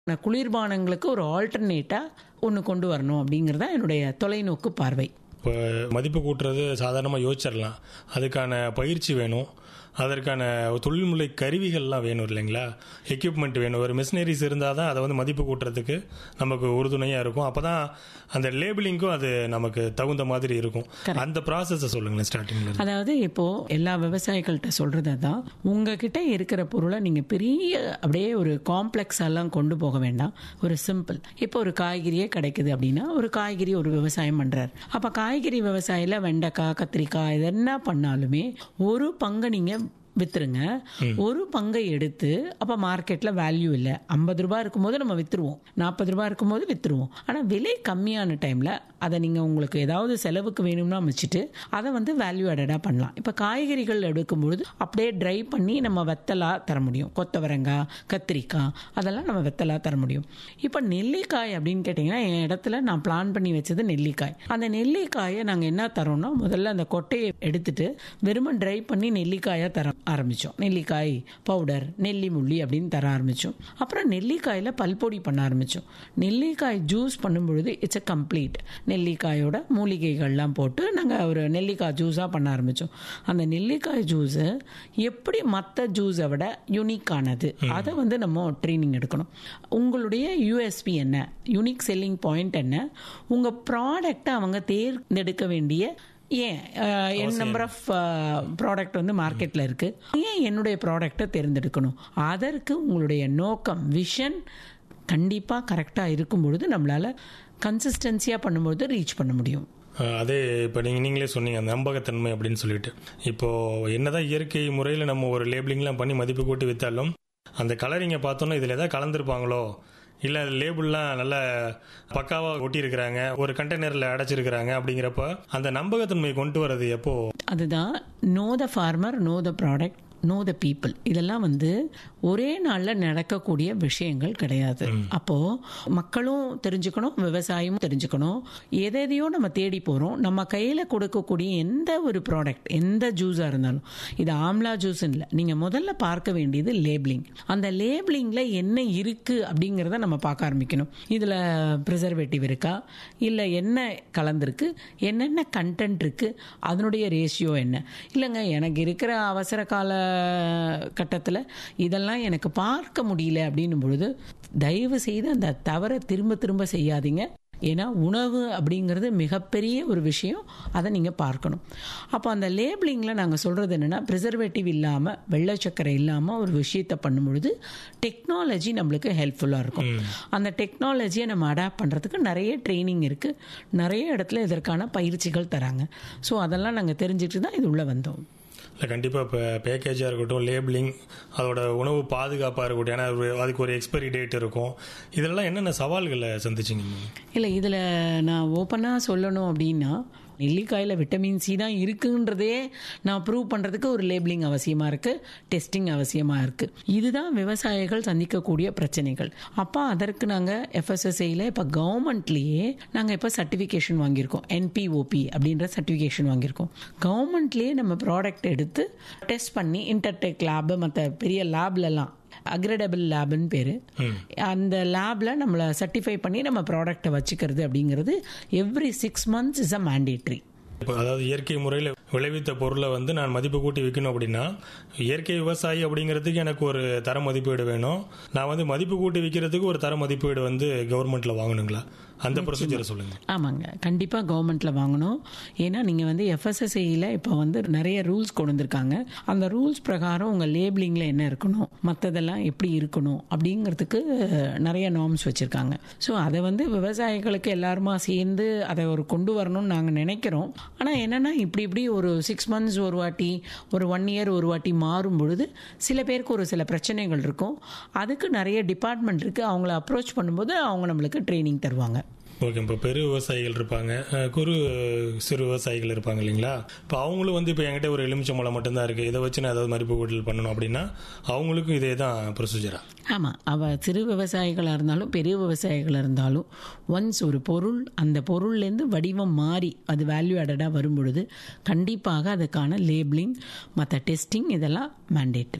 குளிர்பானங்களுக்கு ஒரு ஆல்டர்னேட்டாக ஒன்று கொண்டு வரணும் அப்படிங்கிறது தான் என்னுடைய தொலைநோக்கு பார்வை இப்போ மதிப்பு கூட்டுறது சாதாரணமாக யோசிச்சிடலாம் அதுக்கான பயிற்சி வேணும் அதற்கான தொழில்முறை கருவிகள்லாம் வேணும் இல்லைங்களா எக்யூப்மெண்ட் வேணும் ஒரு மிஷினரிஸ் இருந்தால் தான் அதை வந்து மதிப்பு கூட்டுறதுக்கு நமக்கு உறுதுணையாக இருக்கும் அப்போ தான் அந்த லேபிளிங்க்கும் அது நமக்கு தகுந்த மாதிரி இருக்கும் அந்த ப்ராசஸை சொல்லுங்களேன் ஸ்டார்டிங்கில் அதாவது இப்போ எல்லா விவசாயிகள்கிட்ட சொல்றது தான் உங்ககிட்ட இருக்கிற பொருளை நீங்க பெரிய அப்படியே ஒரு காம்ப்ளெக்ஸ் எல்லாம் கொண்டு போக வேண்டாம் ஒரு சிம்பிள் இப்போ ஒரு காய்கறியே கிடைக்குது அப்படின்னா ஒரு காய்கறி ஒரு விவசாயம் பண்றாரு அப்ப காய்கறி விவசாயில வெண்டைக்காய் கத்திரிக்காய் இது என்ன பண்ணாலுமே ஒரு பங்கை நீங்க வித்துருங்க ஒரு பங்கை எடுத்து அப்ப மார்க்கெட்ல வேல்யூ இல்லை ஐம்பது ரூபாய் இருக்கும்போது நம்ம வித்துருவோம் நாற்பது ரூபாய் இருக்கும்போது வித்துருவோம் ஆனா விலை கம்மியான டைம்ல அதை நீங்க உங்களுக்கு ஏதாவது செலவுக்கு வேணும்னா வச்சுட்டு அதை வந்து வேல்யூ ஆடடா பண்ணலாம் இப்ப காய்கறிகள் எடுக்கும்பொழுது அப்படியே ட்ரை பண்ணி நம்ம வெத்தலா தர முடியும் கொத்தவரங்காய் கத்திரிக்காய் அதெல்லாம் நம்ம வெத்தலா தர முடியும் இப்ப நெல்லிக்காய் அப்படின்னு கேட்டிங்கன்னா என் இடத்துல நான் பிளான் பண்ணி வச்சது நெல்லிக்காய் அந்த நெல்லிக்காயை நாங்க என்ன தரோம்னா முதல்ல அந்த கொட்டையை எடுத்துட்டு வெறுமன் ட்ரை பண்ணி நெல்லிக்காயை தர ஆரம்பிச்சோம் நெல்லிக்காய் பவுடர் நெல்லி முள்ளி அப்படின்னு தர ஆரம்பிச்சோம் அப்புறம் நெல்லிக்காயில பல்பொடி பண்ண ஆரம்பிச்சோம் நெல்லிக்காய் ஜூஸ் பண்ணும்பொழுது இட்ஸ் அ கம்ப்ளீட் நெல்லிக்காயோட மூலிகைகள்லாம் போட்டு நாங்கள் ஒரு நெல்லிக்காய் ஜூஸாக பண்ண ஆரம்பித்தோம் அந்த நெல்லிக்காய் ஜூஸு எப்படி மற்ற ஜூஸை விட யூனிக்கானது அதை வந்து நம்ம ட்ரைனிங் எடுக்கணும் உங்களுடைய யூஎஸ்பி என்ன யூனிக் செல்லிங் பாயிண்ட் என்ன உங்கள் ப்ராடக்டை அவங்க தேர்ந்தெடுக்க வேண்டிய ஏன் அஹ், என் நம்பர் ஆஃப் ப்ராடக்ட் வந்து மார்க்கெட்டில் இருக்கு ஏன் என்னுடைய ப்ராடக்டை தேர்ந்தெடுக்கணும் அதற்கு உங்களுடைய நோக்கம் விஷன் கண்டிப்பாக கரெக்டாக இருக்கும் பொழுது நம்மளால கன்சிஸ்டன்சியாக பண்ணும்பொழுது ரீச் பண்ண முடியும் அஹ் அதே இப்போ நீங்கள் நீங்களே சொன்னீங்க அந்த நம்பகத்தன்மை அப்படின்னு சொல்லிட்டு இப்போது என்னதான் இயற்கை முறையில் நம்ம ஒரு லேபிளிங்லாம் பண்ணி மதிப்பு கூட்டி விற்றாலும் அந்த கலரிங்கை பார்த்தோன்னா இதில் எதாவது கலந்துருப்பாங்களோ இல்லை லேபிள்லாம் நல்ல பக்காவாக ஒட்டியிருக்கிறாங்க ஒரு கண்டெய்னரில் அடைச்சிருக்கிறாங்க அப்படிங்கிறப்ப அந்த நம்பகத்தன்மையை கொண்டு வர்றது எப்போ அதுதான் know the farmer know the product know the people இதெல்லாம் வந்து ஒரே நாளில் நடக்கக்கூடிய விஷயங்கள் கிடையாது அப்போ மக்களும் தெரிஞ்சுக்கணும் விவசாயமும் தெரிஞ்சுக்கணும் எதையோ நம்ம தேடி போகிறோம் நம்ம கையில் கொடுக்கக்கூடிய எந்த ஒரு ப்ராடக்ட் எந்த ஜூஸாக இருந்தாலும் இது ஆம்லா ஜூஸ் இல்லை நீங்கள் முதல்ல பார்க்க வேண்டியது லேபிளிங் அந்த லேபிளிங்கில் என்ன இருக்குது அப்படிங்கிறத நம்ம பார்க்க ஆரம்பிக்கணும் இதில் ப்ரிசர்வேட்டிவ் இருக்கா இல்லை என்ன கலந்துருக்கு என்னென்ன கண்டென்ட் இருக்குது அதனுடைய ரேஷியோ என்ன இல்லைங்க எனக்கு இருக்கிற அவசர கால கட்டத்தில் இதெல்லாம் எனக்கு பார்க்க முடியல அப்படின்னும் பொழுது தயவு செய்து அந்த தவறை திரும்ப திரும்ப செய்யாதீங்க ஏன்னா உணவு அப்படிங்கிறது மிகப்பெரிய ஒரு விஷயம் அதை நீங்கள் பார்க்கணும் அப்போ அந்த லேபிளிங்கில் நாங்கள் சொல்கிறது என்னென்னா ப்ரிசர்வேட்டிவ் இல்லாமல் வெள்ளை சக்கரை இல்லாமல் ஒரு விஷயத்தை பண்ணும் பொழுது டெக்னாலஜி நம்மளுக்கு ஹெல்ப்ஃபுல்லாக இருக்கும் அந்த டெக்னாலஜியை நம்ம அடாப்ட் பண்ணுறதுக்கு நிறைய ட்ரைனிங் இருக்குது நிறைய இடத்துல இதற்கான பயிற்சிகள் தராங்க ஸோ அதெல்லாம் நாங்கள் தெரிஞ்சுட்டு தான் இது உள்ளே வந்தோம் இல்லை கண்டிப்பாக இப்போ பேக்கேஜாக இருக்கட்டும் லேபிளிங் அதோட உணவு பாதுகாப்பாக இருக்கட்டும் ஏன்னா ஒரு- அதுக்கு ஒரு எக்ஸ்பைரி டேட் இருக்கும் இதெல்லாம் என்னென்ன சவால்களை சந்திச்சிங்க நீங்க? இல்லை இதில் நான் ஓப்பனாக சொல்லணும் அப்படின்னா நெல்லிக்காயில் விட்டமின் சி தான் இருக்குன்றதே நான் ப்ரூவ் பண்ணுறதுக்கு ஒரு லேபிளிங் அவசியமாக இருக்குது டெஸ்டிங் அவசியமாக இருக்குது இதுதான் விவசாயிகள் சந்திக்கக்கூடிய பிரச்சனைகள் அப்போ அதற்கு நாங்கள் எஃப்எஸ்எஸ்ஐயில் இப்போ கவர்மெண்ட்லேயே நாங்கள் இப்போ சர்டிஃபிகேஷன் வாங்கியிருக்கோம் என்பிஓபி அப்படின்ற சர்டிஃபிகேஷன் வாங்கியிருக்கோம் கவர்மெண்ட்லேயே நம்ம ப்ராடக்ட் எடுத்து டெஸ்ட் பண்ணி இன்டர்டெக் லேபு மற்ற பெரிய லேப்லலாம் அக்ரெடபிள் லேப்னு பேர் அந்த லேபில் நம்மளை சர்டிஃபை பண்ணி நம்ம ப்ராடக்டை வச்சுக்கிறது அப்படிங்கிறது every six months is a mandatory இப்போ அதாவது இயற்கை முறையில் விளைவித்த பொருளை வந்து நான் மதிப்பு கூட்டி விற்கணும் அப்படின்னா இயற்கை விவசாயி அப்படிங்கிறதுக்கு எனக்கு ஒரு தர மதிப்பீடு வேணும் நான் வந்து மதிப்பு கூட்டி விற்கிறதுக்கு ஒரு தர மதிப்பீடு வந்து கவர்மெண்ட்ல வாங்கணுங்களா அந்த ப்ரொசீஜரை சொல்லுங்க ஆமாங்க கண்டிப்பாக கவர்மெண்ட்டில் வாங்கணும் ஏன்னா நீங்கள் வந்து எஃப்எஸ்எஸ்ஐயில் இப்போ வந்து நிறைய ரூல்ஸ் கொண்டு வந்திருக்காங்க அந்த ரூல்ஸ் பிரகாரம் உங்கள் லேபிளிங்கில் என்ன இருக்கணும் மற்றதெல்லாம் எப்படி இருக்கணும் அப்படிங்கிறதுக்கு நிறைய நார்ம்ஸ் வச்சுருக்காங்க ஸோ அதை வந்து விவசாயிகளுக்கு எல்லாருமா சேர்ந்து அதை ஒரு கொண்டு வரணும்னு நாங்கள் நினைக்கிறோம் ஆனால் என்னென்னா இப்படி இப்படி ஒரு சிக்ஸ் மந்த்ஸ் ஒரு வாட்டி ஒரு ஒன் இயர் ஒரு வாட்டி மாறும் பொழுது சில பேருக்கு ஒரு சில பிரச்சனைகள் இருக்கும் அதுக்கு நிறைய டிபார்ட்மெண்ட் இருக்குது அவங்கள அப்ரோச் பண்ணும்போது அவங்க நம்மளுக்கு ட்ரைனிங் தருவாங்க ஓகே இப்போ பெரு விவசாயிகள் இருப்பாங்க அஹ், குறு சிறு விவசாயிகள் இருப்பாங்க இல்லைங்களா இப்போ அவங்களும் வந்து இப்போ என்கிட்ட ஒரு எலுமிச்சம்பழம் மட்டும்தான் இருக்குது இதை வச்சு நான் ஏதாவது மதிப்பு கூட்டல் பண்ணணும் அப்படின்னா அவங்களுக்கும் இதே தான் ப்ரொசீஜரா ஆமாம் அவ சிறு விவசாயிகளாக இருந்தாலும் பெரிய விவசாயிகளாக இருந்தாலும் ஒன்ஸ் ஒரு பொருள் அந்த பொருள்லேருந்து வடிவம் மாறி அது வேல்யூ ஆடடாக வரும்பொழுது கண்டிப்பாக அதுக்கான லேபிளிங் மற்ற டெஸ்டிங் இதெல்லாம் மேண்டேட்ரி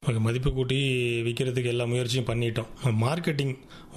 மதிப்பு கூட்டி விற்கிறதுக்கு எல்லா முயற்சியும் பண்ணிட்டோம் மார்க்கெட்டிங்